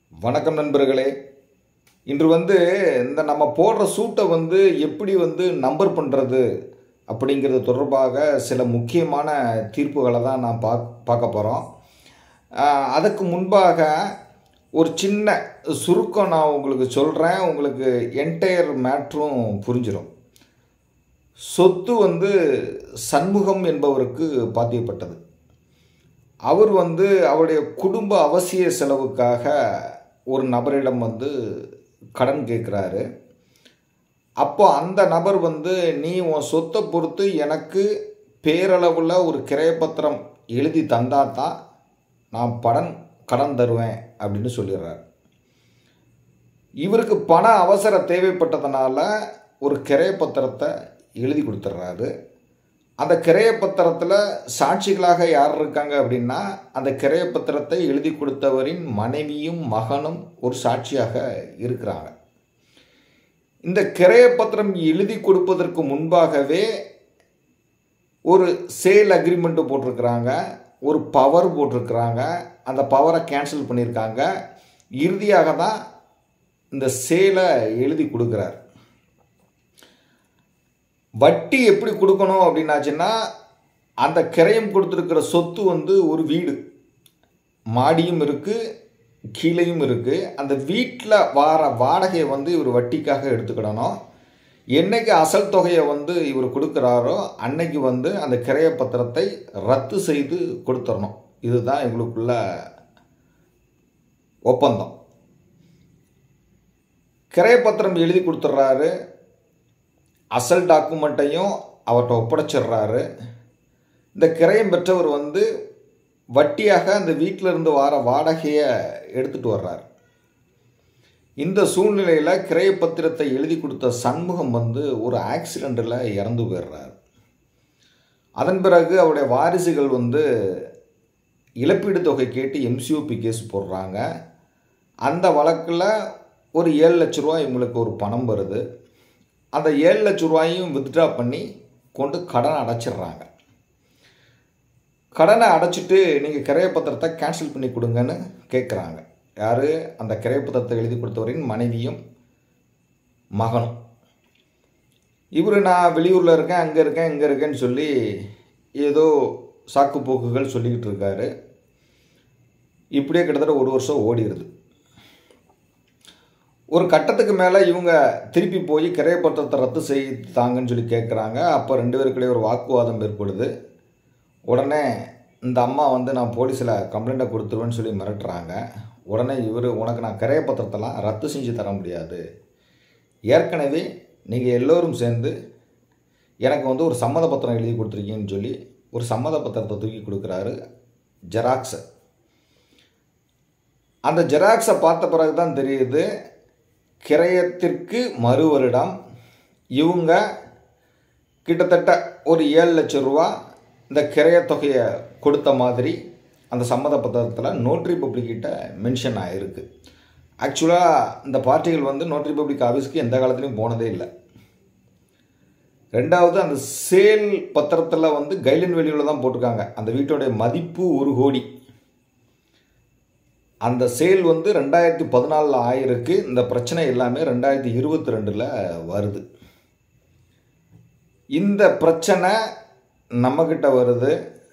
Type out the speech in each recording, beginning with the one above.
வணக்கம் நண்பர்களே இன்று வந்து இந்த நம்ம போடுற சூட்டை வந்து எப்படி வந்து நம்பர் பண்ணுறது அப்படிங்கிறது தொடர்பாக சில முக்கியமான தீர்ப்புகளை தான் நான் பாக் பார்க்க போகிறோம் அதுக்கு முன்பாக ஒரு சின்ன சுருக்கம் நான் உங்களுக்கு சொல்கிறேன் உங்களுக்கு என்டையர் மேட்ரும் புரிஞ்சிடும் சொத்து வந்து சண்முகம் என்பவருக்கு பாத்தியப்பட்டது அவர் வந்து அவருடைய குடும்ப அவசிய செலவுக்காக ஒரு நபரிடம் வந்து கடன் கேட்குறாரு அப்போ அந்த நபர் வந்து நீ உன் சொத்தை பொறுத்து எனக்கு பேரளவில் ஒரு கிரையப்பத்திரம் எழுதி தந்தா தான் நான் படன் கடன் தருவேன் அப்படின்னு சொல்லிடுறார் இவருக்கு பண அவசர தேவைப்பட்டதுனால ஒரு கிரையப்பத்திரத்தை எழுதி கொடுத்துட்றாரு அந்த கிரையப்பத்திரத்தில் சாட்சிகளாக யார் இருக்காங்க அப்படின்னா அந்த கிரையப்பத்திரத்தை எழுதி கொடுத்தவரின் மனைவியும் மகனும் ஒரு சாட்சியாக இருக்கிறாங்க இந்த கிரையப்பத்திரம் எழுதி கொடுப்பதற்கு முன்பாகவே ஒரு சேல் அக்ரிமெண்ட்டு போட்டிருக்கிறாங்க ஒரு பவர் போட்டிருக்கிறாங்க அந்த பவரை கேன்சல் பண்ணியிருக்காங்க இறுதியாக தான் இந்த சேலை எழுதி கொடுக்குறார் வட்டி எப்படி கொடுக்கணும் அப்படின்னாச்சுன்னா அந்த கிரயம் கொடுத்துருக்கிற சொத்து வந்து ஒரு வீடு மாடியும் இருக்குது கீழேயும் இருக்குது அந்த வீட்டில் வார வாடகையை வந்து இவர் வட்டிக்காக எடுத்துக்கிடணும் என்னைக்கு அசல் தொகையை வந்து இவர் கொடுக்குறாரோ அன்னைக்கு வந்து அந்த கிரைய பத்திரத்தை ரத்து செய்து கொடுத்துடணும் இதுதான் எங்களுக்குள்ள ஒப்பந்தம் கிரையப்பத்திரம் எழுதி கொடுத்துட்றாரு அசல் டாக்குமெண்ட்டையும் அவர்கிட்ட ஒப்படைச்சிடுறாரு இந்த கிரயம் பெற்றவர் வந்து வட்டியாக அந்த வீட்டில் இருந்து வர வாடகையை எடுத்துகிட்டு வர்றார் இந்த சூழ்நிலையில் கிரையப்பத்திரத்தை எழுதி கொடுத்த சண்முகம் வந்து ஒரு ஆக்சிடெண்ட்டில் இறந்து போயிடுறார் அதன் பிறகு அவருடைய வாரிசுகள் வந்து இழப்பீடு தொகை கேட்டு எம்சிஓபி கேஸ் போடுறாங்க அந்த வழக்கில் ஒரு ஏழு லட்ச ரூபா இவங்களுக்கு ஒரு பணம் வருது அந்த ஏழு லட்ச ரூபாயும் வித்ட்ரா பண்ணி கொண்டு கடனை அடைச்சிடுறாங்க கடனை அடைச்சிட்டு நீங்கள் கிரையப்பத்திரத்தை கேன்சல் பண்ணி கொடுங்கன்னு கேட்குறாங்க யார் அந்த கிரையப்பத்திரத்தை எழுதி கொடுத்தவரின் மனைவியும் மகனும் இவர் நான் வெளியூரில் இருக்கேன் அங்கே இருக்கேன் இங்கே இருக்கேன்னு சொல்லி ஏதோ சாக்கு போக்குகள் சொல்லிக்கிட்டு இருக்காரு இப்படியே கிட்டத்தட்ட ஒரு வருஷம் ஓடிடுது ஒரு கட்டத்துக்கு மேலே இவங்க திருப்பி போய் கிரையப்பத்திரத்தை ரத்து செய்தாங்கன்னு சொல்லி கேட்குறாங்க அப்போ ரெண்டு பேருக்குள்ளே ஒரு வாக்குவாதம் ஏற்படுது உடனே இந்த அம்மா வந்து நான் போலீஸில் கம்ப்ளைண்ட்டை கொடுத்துருவேன்னு சொல்லி மிரட்டுறாங்க உடனே இவர் உனக்கு நான் கிரையப்பத்திரத்தெல்லாம் ரத்து செஞ்சு தர முடியாது ஏற்கனவே நீங்கள் எல்லோரும் சேர்ந்து எனக்கு வந்து ஒரு சம்மத பத்திரம் எழுதி கொடுத்துருக்கீங்கன்னு சொல்லி ஒரு சம்மத பத்திரத்தை தூக்கி கொடுக்குறாரு ஜெராக்ஸை அந்த ஜெராக்ஸை பார்த்த பிறகு தான் தெரியுது கிரயத்திற்கு மறு வருடம் இவங்க கிட்டத்தட்ட ஒரு ஏழு லட்சம் ரூபா இந்த கிரையத்தொகையை கொடுத்த மாதிரி அந்த சம்மத பத்திரத்தில் நோட்ரி பப்ளிக்கிட்ட மென்ஷன் ஆகிருக்கு ஆக்சுவலாக இந்த பார்ட்டிகள் வந்து நோட்ரி பப்ளிக் ஆஃபீஸ்க்கு எந்த காலத்துலையும் போனதே இல்லை ரெண்டாவது அந்த சேல் பத்திரத்தில் வந்து கைலன் வெளியில் தான் போட்டிருக்காங்க அந்த வீட்டோடைய மதிப்பு ஒரு கோடி அந்த சேல் வந்து ரெண்டாயிரத்தி பதினாலில் ஆயிருக்கு இந்த பிரச்சனை எல்லாமே ரெண்டாயிரத்தி இருபத்தி ரெண்டில் வருது இந்த பிரச்சனை நம்மக்கிட்ட வருது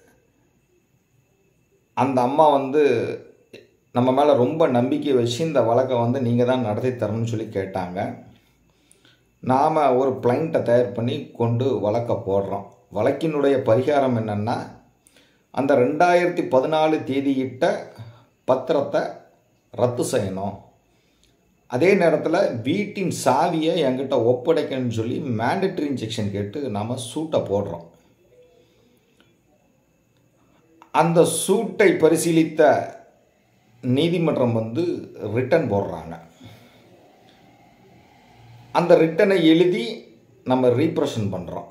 அந்த அம்மா வந்து நம்ம மேலே ரொம்ப நம்பிக்கை வச்சு இந்த வழக்கை வந்து நீங்கள் தான் நடத்தி தரணும்னு சொல்லி கேட்டாங்க நாம் ஒரு பிளைண்ட்டை தயார் பண்ணி கொண்டு வழக்கை போடுறோம் வழக்கினுடைய பரிகாரம் என்னென்னா அந்த ரெண்டாயிரத்தி பதினாலு தேதியிட்ட பத்திரத்தை ரத்து செய்யணும் அதே நேரத்தில் வீட்டின் சாவியை என்கிட்ட ஒப்படைக்கணும்னு சொல்லி மேண்டட்ரி இன்ஜெக்ஷன் கேட்டு நாம் சூட்டை போடுறோம் அந்த சூட்டை பரிசீலித்த நீதிமன்றம் வந்து ரிட்டன் போடுறாங்க அந்த ரிட்டனை எழுதி நம்ம ரீப்ரஷன் பண்ணுறோம்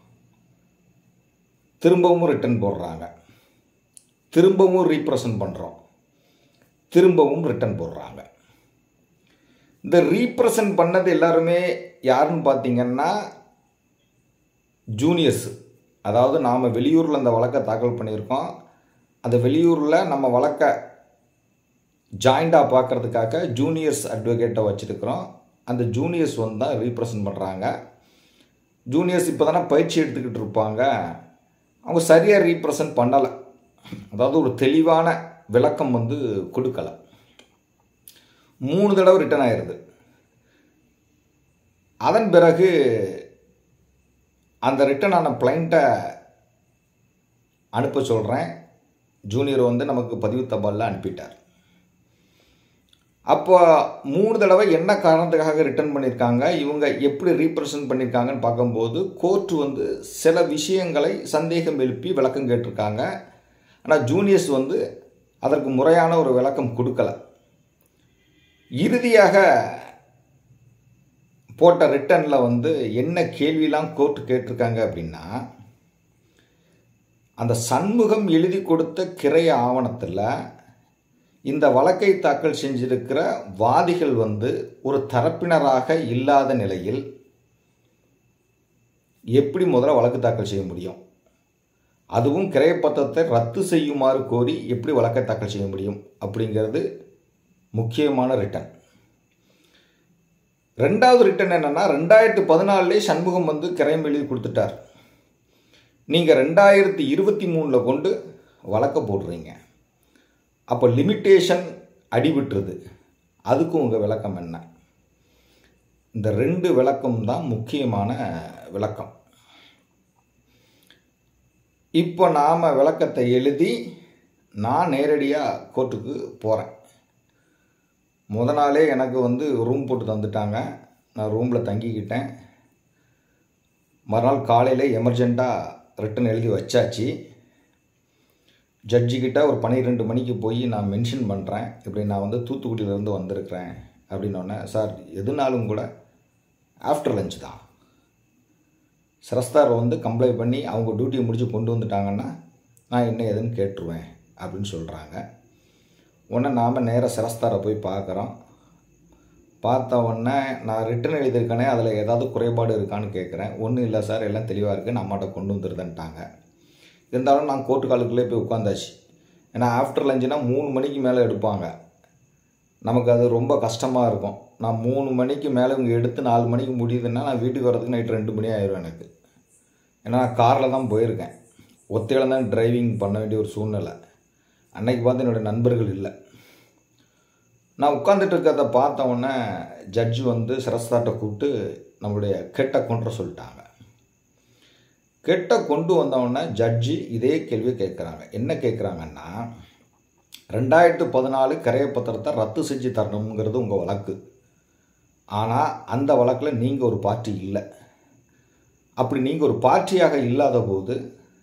திரும்பவும் ரிட்டன் போடுறாங்க திரும்பவும் ரீப்ரசன்ட் பண்ணுறோம் திரும்பவும் ரிட்டன் போடுறாங்க இந்த ரீப்ரசன்ட் பண்ணது எல்லாருமே யாருன்னு பார்த்தீங்கன்னா ஜூனியர்ஸ் அதாவது நாம் வெளியூரில் அந்த வழக்கை தாக்கல் பண்ணியிருக்கோம் அந்த வெளியூரில் நம்ம வழக்கை ஜாயிண்டாக பார்க்குறதுக்காக ஜூனியர்ஸ் அட்வொகேட்டை வச்சுருக்கிறோம் அந்த ஜூனியர்ஸ் வந்து தான் ரீப்ரசன்ட் பண்ணுறாங்க ஜூனியர்ஸ் இப்போ தானே பயிற்சி எடுத்துக்கிட்டு இருப்பாங்க அவங்க சரியாக ரீப்ரசன்ட் பண்ணலை அதாவது ஒரு தெளிவான விளக்கம் வந்து கொடுக்கல மூணு தடவை ரிட்டர்ன் ஆயிடுது அதன் பிறகு அந்த ரிட்டர்ன் ஆன பிளைண்ட்டை அனுப்ப சொல்கிறேன் ஜூனியர் வந்து நமக்கு பதிவு தபாலில் அனுப்பிட்டார் அப்போ மூணு தடவை என்ன காரணத்துக்காக ரிட்டர்ன் பண்ணியிருக்காங்க இவங்க எப்படி ரீப்ரசன்ட் பண்ணியிருக்காங்கன்னு பார்க்கும்போது கோர்ட்டு வந்து சில விஷயங்களை சந்தேகம் எழுப்பி விளக்கம் கேட்டிருக்காங்க ஆனால் ஜூனியர்ஸ் வந்து அதற்கு முறையான ஒரு விளக்கம் கொடுக்கல இறுதியாக போட்ட ரிட்டனில் வந்து என்ன கேள்விலாம் கோர்ட்டு கேட்டிருக்காங்க அப்படின்னா அந்த சண்முகம் எழுதி கொடுத்த கிரைய ஆவணத்தில் இந்த வழக்கை தாக்கல் செஞ்சிருக்கிற வாதிகள் வந்து ஒரு தரப்பினராக இல்லாத நிலையில் எப்படி முதல்ல வழக்கு தாக்கல் செய்ய முடியும் அதுவும் கிரையப்பத்திரத்தை ரத்து செய்யுமாறு கோரி எப்படி வழக்கை தாக்கல் செய்ய முடியும் அப்படிங்கிறது முக்கியமான ரிட்டன் ரெண்டாவது ரிட்டன் என்னென்னா ரெண்டாயிரத்து பதினாலே சண்முகம் வந்து கிரையம் எழுதி கொடுத்துட்டார் நீங்கள் ரெண்டாயிரத்தி இருபத்தி மூணில் கொண்டு வழக்க போடுறீங்க அப்போ லிமிட்டேஷன் அடிவிட்டுருது அதுக்கும் உங்கள் விளக்கம் என்ன இந்த ரெண்டு விளக்கம் தான் முக்கியமான விளக்கம் இப்போ நாம் விளக்கத்தை எழுதி நான் நேரடியாக கோர்ட்டுக்கு போகிறேன் முத நாளே எனக்கு வந்து ரூம் போட்டு தந்துட்டாங்க நான் ரூமில் தங்கிக்கிட்டேன் மறுநாள் காலையில் எமர்ஜெண்ட்டாக ரிட்டன் எழுதி வச்சாச்சு ஜட்ஜிக்கிட்ட ஒரு பன்னிரெண்டு மணிக்கு போய் நான் மென்ஷன் பண்ணுறேன் இப்படி நான் வந்து தூத்துக்குடியிலேருந்து வந்திருக்கிறேன் அப்படின்னோடனே சார் எதுனாலும் கூட ஆஃப்டர் லஞ்ச் தான் சிரஸ்தார் வந்து கம்ப்ளைண்ட் பண்ணி அவங்க டியூட்டியை முடித்து கொண்டு வந்துட்டாங்கன்னா நான் என்ன ஏதுன்னு கேட்டுருவேன் அப்படின்னு சொல்கிறாங்க உடனே நாம் நேராக சிரஸ்தாரை போய் பார்க்குறோம் பார்த்த உடனே நான் ரிட்டன் எழுதியிருக்கேனே அதில் ஏதாவது குறைபாடு இருக்கான்னு கேட்குறேன் ஒன்றும் இல்லை சார் எல்லாம் தெளிவாக இருக்குது நான் அம்மாட்ட கொண்டு வந்துருதுன்ட்டாங்க இருந்தாலும் நான் கோர்ட்டு காலுக்குள்ளே போய் உட்காந்தாச்சு ஏன்னா ஆஃப்டர் லஞ்சுனா மூணு மணிக்கு மேலே எடுப்பாங்க நமக்கு அது ரொம்ப கஷ்டமாக இருக்கும் நான் மூணு மணிக்கு மேலே இவங்க எடுத்து நாலு மணிக்கு முடியுதுன்னா நான் வீட்டுக்கு வரதுக்கு நைட் ரெண்டு மணி ஆயிரும் எனக்கு ஏன்னா நான் காரில் தான் போயிருக்கேன் ஒத்தையில தான் டிரைவிங் பண்ண வேண்டிய ஒரு சூழ்நிலை அன்னைக்கு பார்த்து என்னுடைய நண்பர்கள் இல்லை நான் உட்காந்துட்டு இருக்கிறத பார்த்த உடனே ஜட்ஜு வந்து சிரஸ்தாட்டை கூப்பிட்டு நம்மளுடைய கெட்ட கொண்டு சொல்லிட்டாங்க கெட்ட கொண்டு வந்தவுடனே ஜட்ஜி இதே கேள்வி கேட்குறாங்க என்ன கேட்குறாங்கன்னா ரெண்டாயிரத்து பதினாலு கரையப்பத்திரத்தை ரத்து செஞ்சு தரணுங்கிறது உங்கள் வழக்கு ஆனால் அந்த வழக்கில் நீங்கள் ஒரு பார்ட்டி இல்லை அப்படி நீங்கள் ஒரு பார்ட்டியாக இல்லாத போது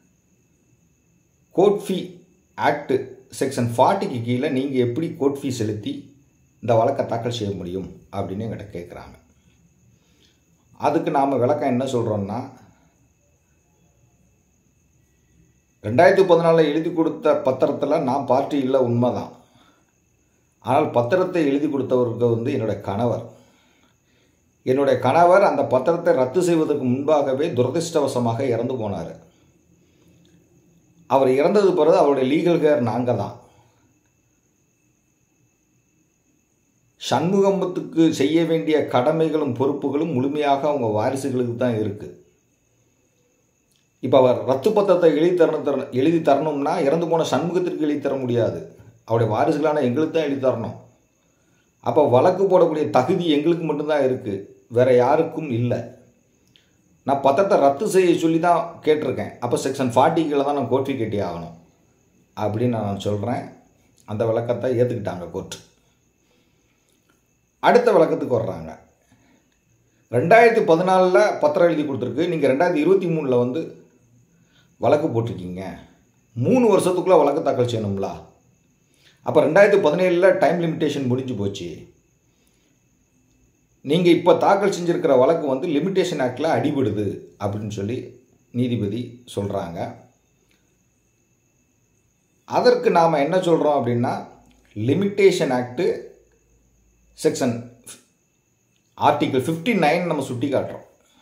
கோர்ட் ஃபீ ஆக்டு செக்ஷன் ஃபார்ட்டிக்கு கீழே நீங்கள் எப்படி கோர்ட் ஃபீ செலுத்தி இந்த வழக்கை தாக்கல் செய்ய முடியும் அப்படின்னு என்கிட்ட கேட்குறாங்க அதுக்கு நாம் விளக்கம் என்ன சொல்கிறோன்னா ரெண்டாயிரத்தி பதினாலில் எழுதி கொடுத்த பத்திரத்தில் நான் பார்ட்டி இல்லை உண்மைதான் ஆனால் பத்திரத்தை எழுதி கொடுத்தவருக்கு வந்து என்னுடைய கணவர் என்னுடைய கணவர் அந்த பத்திரத்தை ரத்து செய்வதற்கு முன்பாகவே துரதிர்ஷ்டவசமாக இறந்து போனார் அவர் இறந்தது பிறகு அவருடைய லீகல் கேர் நாங்கள் தான் சண்முகம்பத்துக்கு செய்ய வேண்டிய கடமைகளும் பொறுப்புகளும் முழுமையாக அவங்க வாரிசுகளுக்கு தான் இருக்குது இப்போ அவர் ரத்து பத்திரத்தை எழுதி தரணும் தர எழுதி தரணும்னா இறந்து போன சண்முகத்திற்கு எழுதி தர முடியாது அவருடைய வாரிசுகளான எங்களுக்கு தான் எழுதி தரணும் அப்போ வழக்கு போடக்கூடிய தகுதி எங்களுக்கு மட்டும்தான் இருக்குது வேறு யாருக்கும் இல்லை நான் பத்திரத்தை ரத்து செய்ய சொல்லி தான் கேட்டிருக்கேன் அப்போ செக்ஷன் ஃபார்ட்டி கீழே தான் நான் கோர்ட்டு கேட்டி ஆகணும் அப்படின்னு நான் சொல்கிறேன் அந்த விளக்கத்தை ஏற்றுக்கிட்டாங்க கோர்ட்டு அடுத்த விளக்கத்துக்கு வர்றாங்க ரெண்டாயிரத்தி பதினாலில் பத்திரம் எழுதி கொடுத்துருக்கு நீங்கள் ரெண்டாயிரத்தி இருபத்தி மூணில் வந்து வழக்கு போட்டிருக்கீங்க மூணு வருஷத்துக்குள்ளே வழக்கு தாக்கல் செய்யணுங்களா அப்போ ரெண்டாயிரத்தி பதினேழில் டைம் லிமிட்டேஷன் முடிஞ்சு போச்சு நீங்கள் இப்போ தாக்கல் செஞ்சுருக்கிற வழக்கு வந்து லிமிட்டேஷன் ஆக்டில் அடிபடுது அப்படின்னு சொல்லி நீதிபதி சொல்கிறாங்க அதற்கு நாம் என்ன சொல்கிறோம் அப்படின்னா limitation act section article fifty nine நம்ம சுட்டி காட்டுறோம்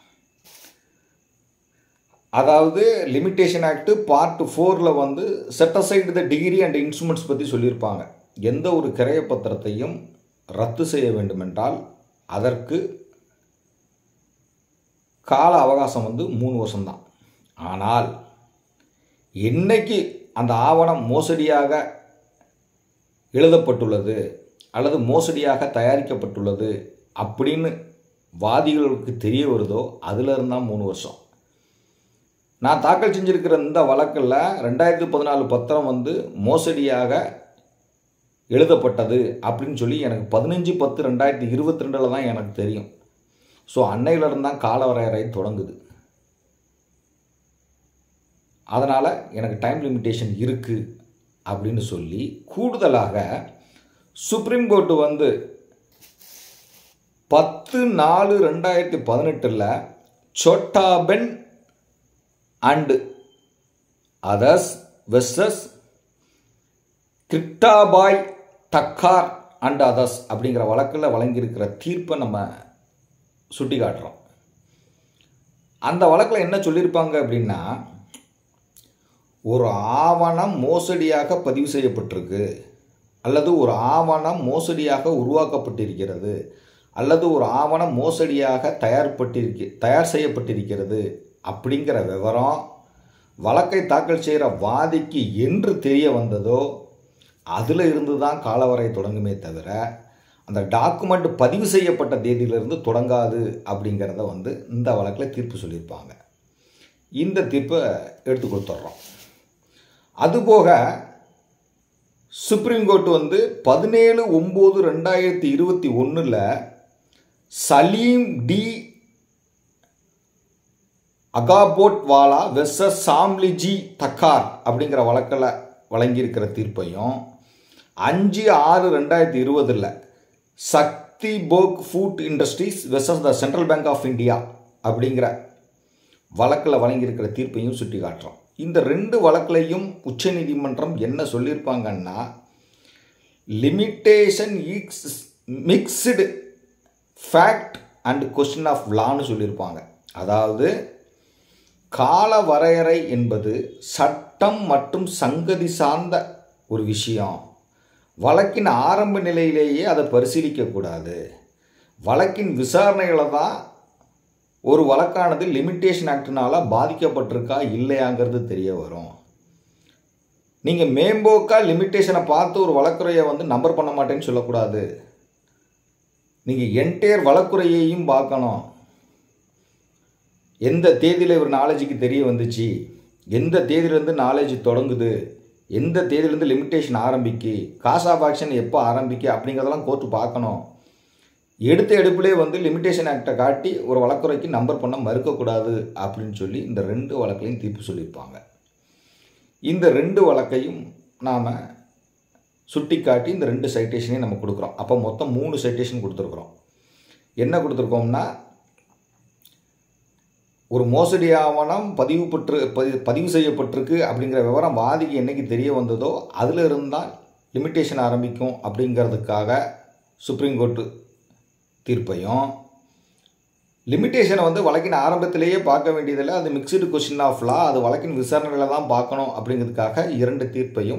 அதாவது லிமிட்டேஷன் ஆக்டு பார்ட் ஃபோரில் வந்து set aside the decree and instruments பற்றி சொல்லியிருப்பாங்க எந்த ஒரு கிரைய பத்திரத்தையும் ரத்து செய்ய வேண்டுமென்றால் அதற்கு கால அவகாசம் வந்து மூணு வருஷம்தான் ஆனால் என்னைக்கு அந்த ஆவணம் மோசடியாக எழுதப்பட்டுள்ளது அல்லது மோசடியாக தயாரிக்கப்பட்டுள்ளது அப்படின்னு வாதிகளுக்கு தெரிய வருதோ அதில் இருந்தால் மூணு வருஷம் நான் தாக்கல் செஞ்சுருக்கிற இந்த வழக்கில் ரெண்டாயிரத்தி பதினாலு பத்திரம் வந்து மோசடியாக எழுதப்பட்டது அப்படின்னு சொல்லி எனக்கு பதினஞ்சு பத்து ரெண்டாயிரத்தி இருபத்தி ரெண்டில் தான் எனக்கு தெரியும் ஸோ அன்னையிலிருந்து தான் கால வரையறை தொடங்குது அதனால் எனக்கு டைம் லிமிட்டேஷன் இருக்குது அப்படின்னு சொல்லி கூடுதலாக சுப்ரீம் கோர்ட்டு வந்து பத்து நாலு ரெண்டாயிரத்தி பதினெட்டில் Chhotaben and others versus Kiritbhai Thakkar and others அப்படிங்கிற வழக்கில் வழங்கியிருக்கிற தீர்ப்பை நம்ம சுட்டி காட்டுறோம் அந்த வழக்கில் என்ன சொல்லியிருப்பாங்க அப்படின்னா ஒரு ஆவணம் மோசடியாக பதிவு செய்யப்பட்டிருக்கு அல்லது ஒரு ஆவணம் மோசடியாக உருவாக்கப்பட்டிருக்கிறது அல்லது ஒரு ஆவணம் மோசடியாக தயார்பட்டிருக்க தயார் செய்யப்பட்டிருக்கிறது அப்படிங்கிற விவரம் வழக்கை தாக்கல் செய்கிற வாதிக்கு என்று தெரிய வந்ததோ அதில் இருந்து தான் காலவரை தொடங்குமே தவிர அந்த டாக்குமெண்ட் பதிவு செய்யப்பட்ட தேதியிலிருந்து தொடங்காது அப்படிங்கிறத வந்து இந்த வழக்கில் தீர்ப்பு சொல்லியிருப்பாங்க இந்த தீர்ப்பை எடுத்து கொடுத்துட்றோம் அதுபோக சுப்ரீம் கோர்ட் வந்து பதினேழு ஒம்பது ரெண்டாயிரத்தி இருபத்தி ஒன்றில் Salim D Agboatwala versus Shamalji Thakkar அப்படிங்கிற வழக்கில் வழங்கியிருக்கிற தீர்ப்பையும் அஞ்சு ஆறு ரெண்டாயிரத்தி இருபதில் Shakti Bhog food industries versus the central bank of India அப்படிங்கிற வழக்கில் வழங்கியிருக்கிற தீர்ப்பையும் சுட்டி காட்டுறோம் இந்த ரெண்டு வழக்கிலையும் உச்சநீதிமன்றம் என்ன சொல்லியிருப்பாங்கன்னா limitation is mixed fact and question of லான்னு சொல்லியிருப்பாங்க அதாவது கால வரையறை என்பது சட்டம் மற்றும் சங்கதி சார்ந்த ஒரு விஷயம் வழக்கின் ஆரம்ப நிலையிலேயே அதை பரிசீலிக்கக்கூடாது வழக்கின் விசாரணைகளை தான் ஒரு வழக்கானது லிமிட்டேஷன் ஆக்டினால் பாதிக்கப்பட்டிருக்கா இல்லையாங்கிறது தெரிய வரும் நீங்கள் மேம்போக்கா லிமிட்டேஷனை பார்த்து ஒரு வழக்குறையை வந்து நம்பர் பண்ண மாட்டேன்னு சொல்லக்கூடாது நீங்கள் என்டையர் வழக்குறையையும் பார்க்கணும் எந்த தேதியில் இவர் நாலேஜுக்கு தெரிய வந்துச்சு எந்த தேதியிலேருந்து நாலேஜ் தொடங்குது எந்த தேதியிலேருந்து லிமிட்டேஷன் ஆரம்பிக்கு காஸ் ஆஃப் ஆக்ஷன் எப்போ ஆரம்பிக்கு அப்படிங்கிறதெல்லாம் கோர்ட்டு பார்க்கணும் எடுத்த எடுப்பிலே வந்து லிமிட்டேஷன் ஆக்டை காட்டி ஒரு வழக்குறைக்கு நம்பர் பண்ண மறுக்கக்கூடாது அப்படின்னு சொல்லி இந்த ரெண்டு வழக்கையும் தீர்ப்பு சொல்லியிருப்பாங்க இந்த ரெண்டு வழக்கையும் நாம் சுட்டி காட்டி இந்த ரெண்டு சைட்டேஷனையும் நம்ம கொடுக்குறோம் அப்போ மொத்தம் மூணு சைட்டேஷன் கொடுத்துருக்குறோம் என்ன கொடுத்துருக்கோம்னா ஒரு மோசடி ஆவணம் பதிவு பற்று பதி- பதிவு செய்யப்பட்டிருக்கு அப்படிங்கிற விவரம் வாதிக்கு என்னைக்கு தெரிய வந்ததோ அதில் இருந்தால் லிமிட்டேஷன் ஆரம்பிக்கும் அப்படிங்கிறதுக்காக சுப்ரீம் கோர்ட்டு தீர்ப்பையும் லிமிட்டேஷனை வந்து வழக்கின் ஆரம்பத்திலேயே பார்க்க வேண்டியதில்லை அது மிக்சடு கொஷின் ஆஃப் லா அது வழக்கின் விசாரணையில் தான் பார்க்கணும் அப்படிங்கிறதுக்காக இரண்டு தீர்ப்பையும்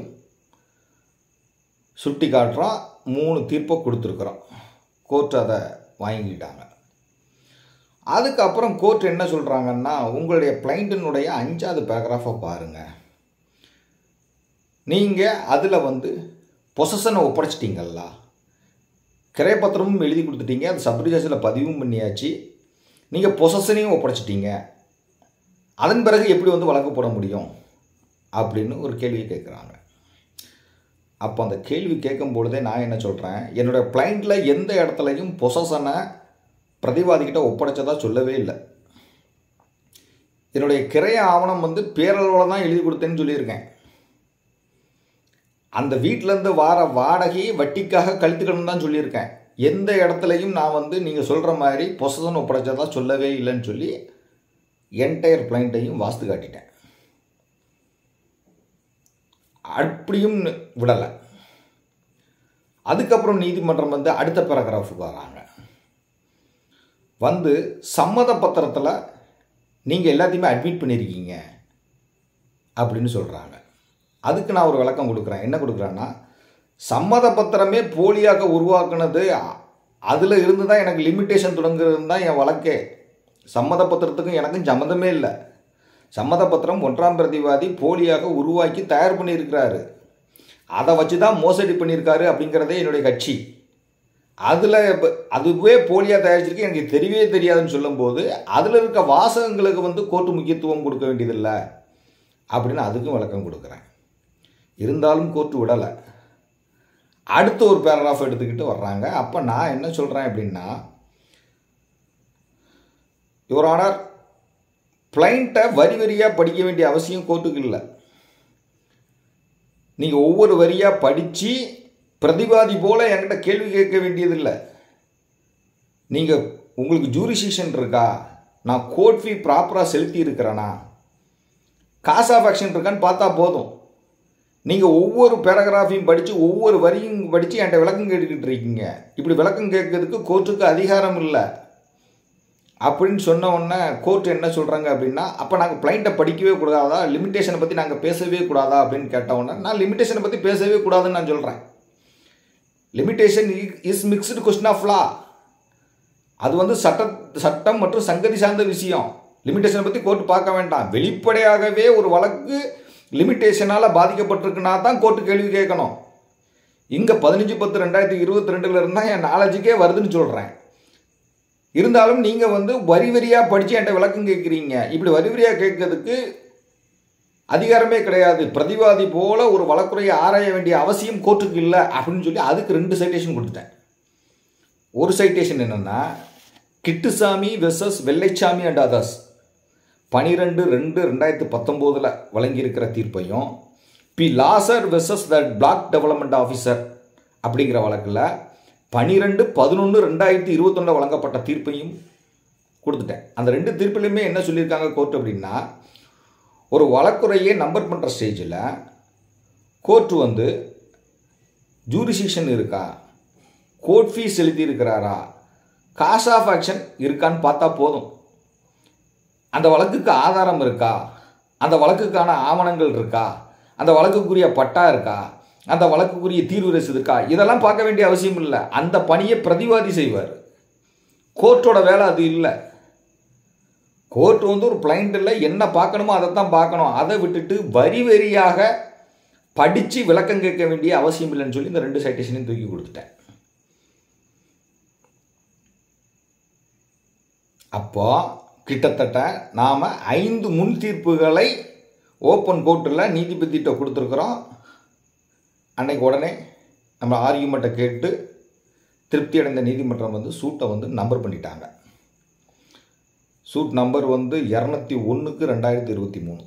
சுட்டி காட்டுறோம் மூணு தீர்ப்பை கொடுத்துருக்குறோம் கோர்ட் அதை வாங்கிக்கிட்டாங்க அதுக்கப்புறம் கோர்ட் என்ன சொல்கிறாங்கன்னா உங்களுடைய பிளைண்டினுடைய அஞ்சாவது பேராகிராஃபை பாருங்கள் நீங்கள் அதில் வந்து பொசஷனை ஒப்படைச்சிட்டிங்கல்ல கிரையப்பத்திரமும் எழுதி கொடுத்துட்டீங்க அது சப்ரிஜாஸில் பதிவும் பண்ணியாச்சு நீங்கள் பொசஷனையும் ஒப்படைச்சிட்டீங்க அதன் பிறகு எப்படி வந்து வழக்கு போட முடியும் அப்படின்னு ஒரு கேள்வி கேட்குறாங்க அப்போ அந்த கேள்வி கேட்கும் பொழுதே நான் என்ன சொல்கிறேன் என்னோடய பிளைண்டில் எந்த இடத்துலையும் பொசஷனை பிரதிவாதிக்கிட்ட ஒப்படைச்சதா சொல்லவே இல்லை என்னுடைய கிரைய ஆவணம் வந்து பேரளவில் தான் எழுதி கொடுத்தேன்னு சொல்லியிருக்கேன் அந்த வீட்டிலேருந்து வார வாடகையை வட்டிக்காக கழித்துக்கணும் தான் சொல்லியிருக்கேன் எந்த இடத்துலையும் நான் வந்து நீங்கள் சொல்கிற மாதிரி பொசஷன் ஒப்படைச்சதா சொல்லவே இல்லைன்னு சொல்லி என்டையர் பிளைண்ட்டையும் வாஸ்து காட்டிட்டேன் அப்படியும் விடலை அதுக்கப்புறம் நீதிமன்றம் வந்து அடுத்த பேராகிராஃபுக்கு வராங்க வந்து சம்மத பத்திரத்தில் நீங்கள் எல்லாத்தையுமே அட்மிட் பண்ணியிருக்கீங்க அப்படின்னு சொல்கிறாங்க அதுக்கு நான் ஒரு விளக்கம் கொடுக்குறேன் என்ன கொடுக்குறேன்னா சம்மத பத்திரமே போலியாக உருவாக்குனது அதில் இருந்து தான் எனக்கு லிமிட்டேஷன் தொடங்குறது தான் என் வழக்கே சம்மத பத்திரத்துக்கும் எனக்கும் சம்மந்தமே இல்லை சம்மத பத்திரம் ஒன்றாம் பிரதிவாதி போலியாக உருவாக்கி தயார் பண்ணியிருக்கிறாரு அதை வச்சு தான் மோசடி பண்ணியிருக்காரு அப்படிங்கிறதே என்னுடைய கட்சி அதில் அதுவே போலியாக தயாரிச்சிருக்கு எனக்கு தெரியவே தெரியாதுன்னு சொல்லும்போது அதில் இருக்க வாசகங்களுக்கு வந்து கோர்ட்டு முக்கியத்துவம் கொடுக்க வேண்டியதில்லை அப்படின்னு அதுக்கும் விளக்கம் கொடுக்குறேன் இருந்தாலும் கோர்ட்டு விடலை அடுத்த ஒரு பேராகிராஃப் எடுத்துக்கிட்டு வர்றாங்க அப்போ நான் என்ன சொல்கிறேன் அப்படின்னா யுவர் ஆனர் பிளைண்ட்டை வரி வரியாக படிக்க வேண்டிய அவசியம் கோர்ட்டுக்கு இல்லை நீங்கள் ஒவ்வொரு வரியாக படித்து பிரதிவாதி போல் என்கிட்ட கேள்வி கேட்க வேண்டியதில்லை நீங்கள் உங்களுக்கு ஜூரிசிஷன் இருக்கா நான் கோர்ட் ஃபீ ப்ராப்பராக செலுத்தி இருக்கிறேனா காஸ் ஆஃப் ஆக்ஷன் இருக்கான்னு பார்த்தா போதும் நீங்கள் ஒவ்வொரு பேராகிராஃபையும் படித்து ஒவ்வொரு வரியும் படித்து என்கிட்ட விளக்கம் கேட்டுக்கிட்டு இருக்கீங்க இப்படி விளக்கம் கேட்கறதுக்கு கோர்ட்டுக்கு அதிகாரம் இல்லை அப்படின்னு சொன்ன உடனே கோர்ட் என்ன சொல்கிறாங்க அப்படின்னா அப்போ நாங்கள் பிளைண்ட்டை படிக்கவே கூடாதா லிமிட்டேஷனை பற்றி நாங்கள் பேசவே கூடாதா அப்படின்னு கேட்ட உடனே நான் லிமிட்டேஷனை பற்றி பேசவே கூடாதுன்னு நான் சொல்கிறேன் limitation is mixed question of law அது வந்து சட்ட சட்டம் மற்றும் சங்கதி சார்ந்த விஷயம் லிமிட்டேஷனை பற்றி கோர்ட் பார்க்க வேண்டாம் வெளிப்படையாகவே ஒரு வழக்கு லிமிட்டேஷனால் பாதிக்கப்பட்டிருக்குன்னா தான் கோர்ட்டு கேள்வி கேட்கணும் இங்கே பதினஞ்சு பத்து ரெண்டாயிரத்தி இருபத்தி ரெண்டில் இருந்தால் என் நாலேஜுக்கே வருதுன்னு சொல்கிறேன் இருந்தாலும் நீங்கள் வந்து வரி வரியாக படித்து என்கிட்ட விளக்கம் கேட்குறீங்க இப்படி வரி வரியாக கேட்கறதுக்கு அதிகாரமே கிடையாது பிரதிவாதி போல ஒரு வழக்குறையை ஆராய வேண்டிய அவசியம் கோர்ட்டுக்கு இல்லை அப்படின்னு சொல்லி அதுக்கு ரெண்டு சைட்டேஷன் கொடுத்துட்டேன் ஒரு சைட்டேஷன் என்னென்னா Kittusamy versus Vellaichamy and others பனிரெண்டு ரெண்டு ரெண்டாயிரத்து பத்தொம்போதில் வழங்கியிருக்கிற தீர்ப்பையும் P Lazar versus the block development officer அப்படிங்கிற வழக்கில் பனிரெண்டு பதினொன்று ரெண்டாயிரத்தி இருபத்தொன்னில் வழங்கப்பட்ட தீர்ப்பையும் கொடுத்துட்டேன் அந்த ரெண்டு தீர்ப்புலையுமே என்ன சொல்லியிருக்காங்க கோர்ட் அப்படின்னா ஒரு வழக்குறையை நம்பர் பண்ணுற ஸ்டேஜில் கோர்ட்டு வந்து ஜூரிசிஷன் இருக்கா கோர்ட் ஃபீஸ் செலுத்தி இருக்கிறாரா காஸ் ஆஃப் ஆக்ஷன் இருக்கான்னு பார்த்தா போதும் அந்த வழக்குக்கு ஆதாரம் இருக்கா அந்த வழக்குக்கான ஆவணங்கள் இருக்கா அந்த வழக்குக்குரிய பட்டா இருக்கா அந்த வழக்குக்குரிய தீர்வு ரசீது இருக்கா இதெல்லாம் பார்க்க வேண்டிய அவசியம் இல்லை அந்த பணியை பிரதிவாதி செய்வார் கோர்ட்டோட வேலை அது இல்லை கோர்ட் வந்து ஒரு பிளைண்டில் என்ன பார்க்கணுமோ அதை தான் பார்க்கணும் அதை விட்டுட்டு வரி வரியாக படித்து விளக்கம் கேட்க வேண்டிய அவசியம் இல்லைன்னு சொல்லி இந்த ரெண்டு சைட்டேஷனையும் தூக்கி கொடுத்துட்டேன் அப்போ கிட்டத்தட்ட நாம் ஐந்து முன் தீர்ப்புகளை ஓப்பன் கோர்ட்டில் நீதிபதிகிட்ட கொடுத்துருக்குறோம் அன்னைக்கு உடனே நம்ம ஆர்கியூமெண்ட்டை கேட்டு திருப்தி அடைந்த நீதிமன்றம் வந்து சூட்டை வந்து நம்பர் பண்ணிட்டாங்க சூட் நம்பர் வந்து இரநூத்தி ஒன்றுக்கு ரெண்டாயிரத்தி இருபத்தி மூணு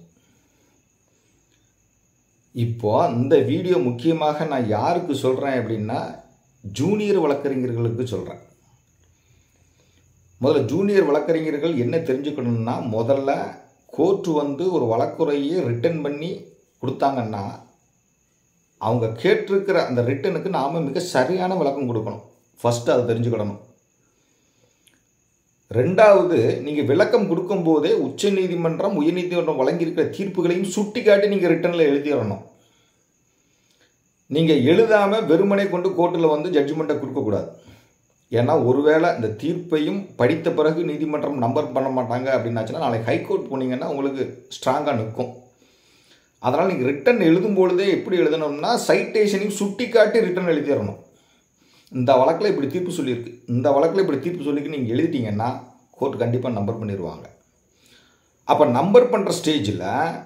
இப்போ இந்த வீடியோ முக்கியமாக நான் யாருக்கு சொல்கிறேன் அப்படின்னா ஜூனியர் வழக்கறிஞர்களுக்கு சொல்கிறேன் முதல்ல ஜூனியர் வழக்கறிஞர்கள் என்ன தெரிஞ்சுக்கணும்னா முதல்ல கோர்ட்டு வந்து ஒரு வழக்குறையை ரிட்டன் பண்ணி கொடுத்தாங்கன்னா அவங்க கேட்டிருக்கிற அந்த ரிட்டனுக்கு நாம் மிக சரியான விளக்கம் கொடுக்கணும் ஃபஸ்ட்டு அதை தெரிஞ்சுக்கிடணும் ரெண்டாவது நீங்கள் விளக்கம் கொடுக்கும்போதே உச்ச நீதிமன்றம் உயர்நீதிமன்றம் வழங்கியிருக்கிற தீர்ப்புகளையும் சுட்டி காட்டி நீங்கள் ரிட்டனில் எழுதிடணும் நீங்கள் எழுதாமல் வெறுமனை கொண்டு கோர்ட்டில் வந்து ஜட்ஜ்மெண்ட்டை கொடுக்கக்கூடாது ஏன்னா ஒருவேளை இந்த தீர்ப்பையும் படித்த பிறகு நீதிமன்றம் நம்பர் பண்ண மாட்டாங்க அப்படின்னாச்சுன்னா நாளைக்கு ஹைகோர்ட் போனீங்கன்னா உங்களுக்கு ஸ்ட்ராங்காக நிற்கும் அதனால் நீங்கள் ரிட்டன் எழுதும் பொழுதே எப்படி எழுதணும்னா சைட்டேஷனையும் சுட்டி காட்டி ரிட்டன் எழுதிடணும் இந்த வழக்கில் இப்படி தீர்ப்பு சொல்லியிருக்கு இந்த வழக்கில் இப்படி தீர்ப்பு சொல்லிக்கு நீங்கள் எழுதிட்டீங்கன்னா கோர்ட் கண்டிப்பாக நம்பர் பண்ணிடுவாங்க அப்போ நம்பர் பண்ணுற ஸ்டேஜில்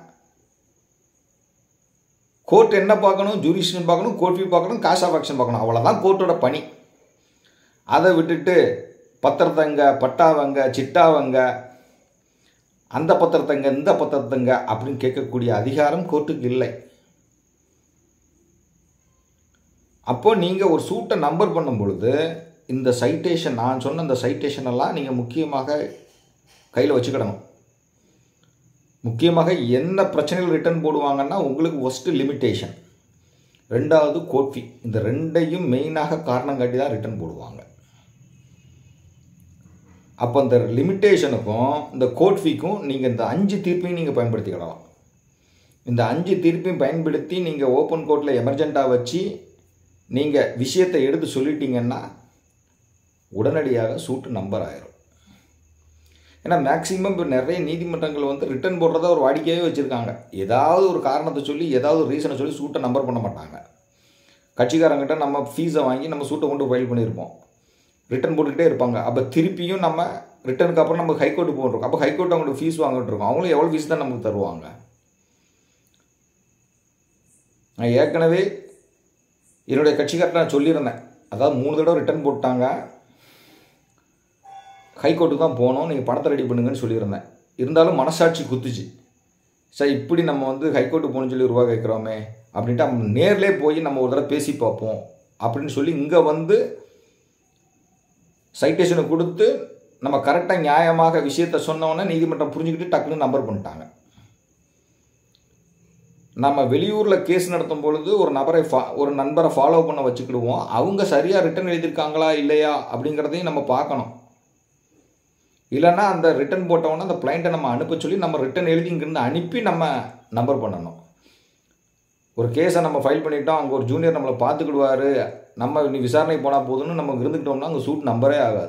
கோர்ட் என்ன பார்க்கணும் ஜூரிஷன் பார்க்கணும் கோர்ட் ஃபீ பார்க்கணும் காஸ் ஆஃப் ஆக்ஷன் பார்க்கணும் அவ்வளோதான் கோர்ட்டோட பணி அதை விட்டுட்டு பத்திரத்தங்க பட்டாவங்க சிட்டாவங்க அந்த பத்திரத்தங்க இந்த பத்திரத்தங்க அப்படின்னு கேட்கக்கூடிய அதிகாரம் கோர்ட்டுக்கு இல்லை அப்போது நீங்கள் ஒரு சூட்டை நம்பர் பண்ணும் பொழுது இந்த சைட்டேஷன் நான் சொன்ன இந்த சைட்டேஷன் எல்லாம் நீங்கள் முக்கியமாக கையில் வச்சுக்கிடணும் முக்கியமாக என்ன பிரச்சனைகள் ரிட்டர்ன் போடுவாங்கன்னா உங்களுக்கு ஃபஸ்ட்டு லிமிட்டேஷன் ரெண்டாவது கோட் ஃபீ இந்த ரெண்டையும் மெயினாக காரணம் காட்டி தான் ரிட்டர்ன் போடுவாங்க அப்போ இந்த லிமிட்டேஷனுக்கும் இந்த கோட் ஃபீக்கும் நீங்கள் இந்த அஞ்சு தீர்ப்பையும் நீங்கள் பயன்படுத்திக்கிடலாம் இந்த அஞ்சு தீர்ப்பையும் பயன்படுத்தி நீங்கள் ஓப்பன் கோர்ட்டில் எமர்ஜெண்ட்டாக வச்சு நீங்கள் விஷயத்தை எடுத்து சொல்லிட்டீங்கன்னா உடனடியாக சூட்டு நம்பர் ஆயிரும் ஏன்னா மேக்ஸிமம் இப்போ நிறைய நீதிமன்றங்கள் வந்து ரிட்டர்ன் போடுறத ஒரு வாடிக்கையாகவே வச்சுருக்காங்க ஏதாவது ஒரு காரணத்தை சொல்லி ஏதாவது ஒரு ரீசனை சொல்லி சூட்டை நம்பர் பண்ண மாட்டாங்க கட்சிக்காரங்கிட்ட நம்ம ஃபீஸை வாங்கி நம்ம சூட்டை கொண்டு ஃபைல் பண்ணியிருப்போம் ரிட்டர்ன் போட்டுக்கிட்டே இருப்பாங்க அப்போ திருப்பியும் நம்ம ரிட்டர்னுக்கு அப்புறம் நம்ம ஹைகோர்ட்டு போட்டிருக்கோம் அப்போ ஹைகோர்ட் அவங்களுக்கு ஃபீஸ் வாங்கிட்டு இருக்கோம் அவங்களும் எவ்வளோ ஃபீஸ் தான் நமக்கு தருவாங்க நான் ஏற்கனவே என்னுடைய கட்சிக்கார்ட்ட நான் சொல்லியிருந்தேன் அதாவது மூணு தடவை ரிட்டர்ன் போட்டாங்க ஹைகோர்ட்டுக்கு தான் போகணும் நீங்கள் பணத்தை ரெடி பண்ணுங்கன்னு சொல்லியிருந்தேன் இருந்தாலும் மனசாட்சி குத்துச்சு சார் இப்படி நம்ம வந்து ஹைகோர்ட்டு போகணும்னு சொல்லி ரூபா கேட்குறோமே அப்படின்ட்டு நம்ம நேர்லே போய் நம்ம ஒரு தடவை பேசி பார்ப்போம் அப்படின்னு சொல்லி இங்கே வந்து சைட்டேஷனை கொடுத்து நம்ம கரெக்டாக நியாயமாக விஷயத்த சொன்னோன்னே நீதிமன்றம் புரிஞ்சுக்கிட்டு டக்குன்னு நம்பர் பண்ணிட்டாங்க நம்ம வெளியூரில் கேஸ் நடத்தும் பொழுது ஒரு நபரை ஃபா ஒரு நண்பரை ஃபாலோ பண்ண வச்சுக்கிடுவோம் அவங்க சரியாக ரிட்டர்ன் எழுதியிருக்காங்களா இல்லையா அப்படிங்கிறதையும் நம்ம பார்க்கணும் இல்லைன்னா அந்த ரிட்டர்ன் போட்டவொன்னே அந்த கிளைண்ட்டை நம்ம அனுப்ப சொல்லி நம்ம ரிட்டர்ன் எழுதி இங்கேருந்து அனுப்பி நம்ம நம்பர் பண்ணணும் ஒரு கேஸை நம்ம ஃபைல் பண்ணிட்டோம் அங்கே ஒரு ஜூனியர் நம்மளை பார்த்துக்கிடுவார் நம்ம நீ விசாரணை போனால் போதும்னு நம்ம இருந்துக்கிட்டோம்னா அங்கே சூட் நம்பரே ஆகாது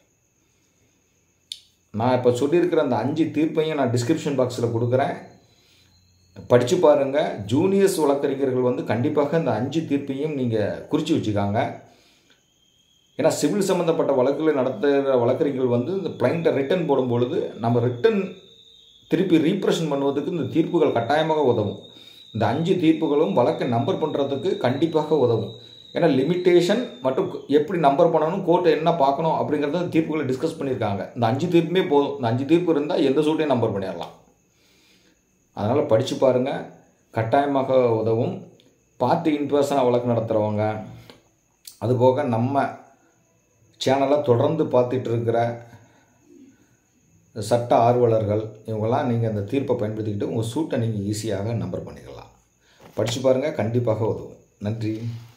நான் இப்போ சொல்லியிருக்கிற அந்த அஞ்சு தீர்ப்பையும் நான் டிஸ்கிரிப்ஷன் பாக்ஸில் கொடுக்குறேன் படித்து பாருங்கள் ஜூனியர்ஸ் வழக்கறிஞர்கள் வந்து கண்டிப்பாக இந்த அஞ்சு தீர்ப்பையும் நீங்கள் குறித்து வச்சுக்காங்க ஏன்னா சிவில் சம்மந்தப்பட்ட வழக்குகளை நடத்துகிற வழக்கறிஞர்கள் வந்து இந்த கிளைண்ட்டை ரிட்டர்ன் போடும் பொழுது நம்ம ரிட்டர்ன் திருப்பி ரீப்ரெஷன் பண்ணுவதற்கு இந்த தீர்ப்புகள் கட்டாயமாக உதவும் இந்த அஞ்சு தீர்ப்புகளும் வழக்கை நம்பர் பண்ணுறதுக்கு கண்டிப்பாக உதவும் ஏன்னா லிமிட்டேஷன் மற்றும் எப்படி நம்பர் பண்ணணும் கோர்ட்டை என்ன பார்க்கணும் அப்படிங்கிறத தீர்ப்புகளை டிஸ்கஸ் பண்ணியிருக்காங்க இந்த அஞ்சு தீர்ப்புமே போதும் இந்த அஞ்சு தீர்ப்பு இருந்தால் எந்த சூட்டையும் நம்பர் பண்ணிடலாம் அதனால் படித்து பாருங்கள் கட்டாயமாக உதவும் பார்த்து இன்பர்சனாக வழக்கு நடத்துகிறவங்க அதுபோக நம்ம சேனலை தொடர்ந்து பார்த்துட்டு இருக்கிற சட்ட ஆர்வலர்கள் இவங்கெல்லாம் நீங்கள் அந்த தீர்ப்பை பயன்படுத்திக்கிட்டு உங்கள் சூட்டை நீங்கள் ஈஸியாக நம்பர் பண்ணிக்கலாம் படித்து பாருங்கள் கண்டிப்பாக உதவும் நன்றி